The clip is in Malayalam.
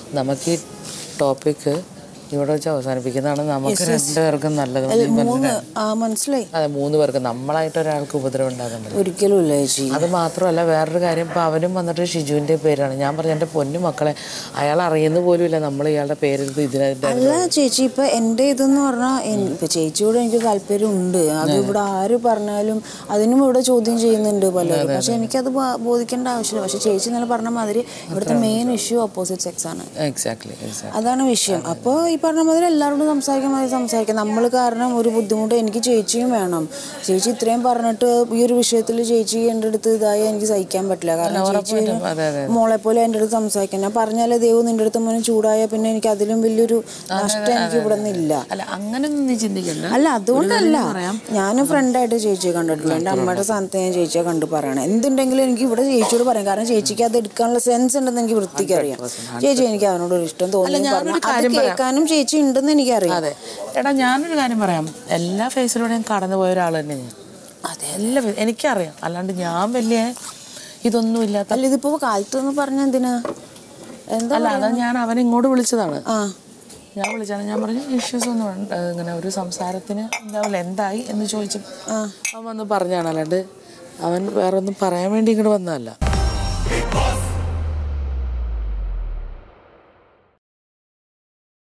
നമുക്ക് ഈ ടോപ്പിക്ക് ഇവിടെ വെച്ച് അവസാനിപ്പിക്കുന്നതാണ് നമുക്ക് രണ്ടുപേർക്കും നല്ലത് നീ മൂന്ന് മനസ്സിലായോ? ആ മനസ്സിലായി അതെ മൂന്ന് പേർക്ക് നമ്മളായിട്ട് ഒരാൾക്ക് ഉപദ്രവം ഉണ്ടാകുന്നത് ഒരിക്കലും ഇല്ല ചേച്ചി അത് മാത്രമല്ല വേറൊരു കാര്യം ഇപ്പം അവനും വന്നിട്ട് ഷിജുവിൻ്റെ പേരാണ് ഞാൻ പറഞ്ഞു എൻ്റെ പൊന്നു മക്കളെ അയാൾ അറിയുന്ന പോലും ഇല്ല നമ്മൾ ഇയാളുടെ പേരെടുത്ത് ഇതിനകത്ത് അല്ല ചേച്ചി ഇപ്പൊ എന്റെ ഇതെന്ന് പറഞ്ഞാൽ ഇപ്പൊ ചേച്ചിയോട് എനിക്ക് താല്പര്യം ഉണ്ട് അത് ഇവിടെ ആര് പറഞ്ഞാലും അതിനും ഇവിടെ ചോദ്യം ചെയ്യുന്നുണ്ട് പലരും പക്ഷെ എനിക്കത് ബോ- ബോധിക്കേണ്ട ആവശ്യമില്ല പക്ഷെ ചേച്ചി ഇന്നലെ പറഞ്ഞ മാതിരി ഇവിടുത്തെ മെയിൻ ഇഷ്യൂ ഓപ്പോസിറ്റ് സെക്സ് ആണ് എക്സാക്ട്ലി എക്സാക്ട് അതാണ് വിഷയം അപ്പോൾ ഈ പറഞ്ഞ മാതിരി എല്ലാവരോടും സംസാരിക്കാൻ മതി സംസാരിക്കാം നമ്മൾ കാരണം ഒരു ബുദ്ധിമുട്ട് എനിക്ക് ചേച്ചിയും വേണം ചേച്ചി ഇത്രയും പറഞ്ഞിട്ട് ഈ ഒരു വിഷയത്തിൽ ചേച്ചി എൻ്റെ അടുത്ത് ഇതായി എനിക്ക് സഹിക്കാൻ പറ്റില്ല കാരണം ചേച്ചി ഒരു അതെ അതെ മോളെ പോലെ എൻ്റെ അടുത്ത് സംസാരിക്കാൻ ഞാൻ പറഞ്ഞാലേ ദൈവം നിൻ്റെ അടുത്ത് മോനെ ചൂടായ പിന്നെ എനിക്ക് അതിലും വലിയൊരു നഷ്ടം എനിക്ക് ഇവിടെ നിന്നില്ല അല്ല അങ്ങനെയൊന്നും നീ ചിന്തിക്കണ്ട അല്ല അതുകൊണ്ടല്ല ഞാനും ഫ്രണ്ടായിട്ട് ചേച്ചിയെ കണ്ടിട്ടില്ല എൻ്റെ അമ്മയുടെ സ്ഥാനത്ത് ഞാൻ ചേച്ചിയെ കണ്ട് പറയണം എന്തുണ്ടെങ്കിലും എനിക്ക് ഇവിടെ ചേച്ചിയോട് പറയാം കാരണം ചേച്ചിക്ക് അത് എടുക്കാനുള്ള സെൻസ് ഉണ്ടെന്ന് എനിക്ക് വൃത്തിക്ക് അറിയാം ചേച്ചി എനിക്ക് അവനോട് ഒരു ഇഷ്ടം തോന്നി പറഞ്ഞു അത് കേൾക്കാനും ചേച്ചി ഉണ്ടെന്ന് എനിക്കറിയാം അതെ എടാ ഞാനൊരു കാര്യം പറയാം എല്ലാ ഫേസിലൂടെയും കടന്നു പോയ ഒരാൾ തന്നെ ഞാൻ അതെ എല്ലാ ഫേ- എനിക്കറിയാം അല്ലാണ്ട് ഞാൻ വലിയ ഇതൊന്നും ഇല്ലാത്ത അല്ല ഇതിപ്പോ കാലത്തൊന്ന് പറഞ്ഞ എന്തിനാ എന്താ അല്ല അതാ ഞാൻ അവനെ ഇങ്ങോട്ട് വിളിച്ചതാണ് ആ ഞാൻ വിളിച്ചാണ് ഞാൻ പറഞ്ഞു ഇഷ്യൂസ് ഒന്നും വേണ്ട ഏഹ് ഇങ്ങനെ ഒരു സംസാരത്തിന് എന്താവില്ല എന്തായി എന്ന് ചോദിച്ചു അവൻ വന്ന് പറഞ്ഞാണ് അല്ലാണ്ട് അവൻ വേറെ ഒന്നും പറയാൻ വേണ്ടി ഇങ്ങോട്ട് വന്നതല്ല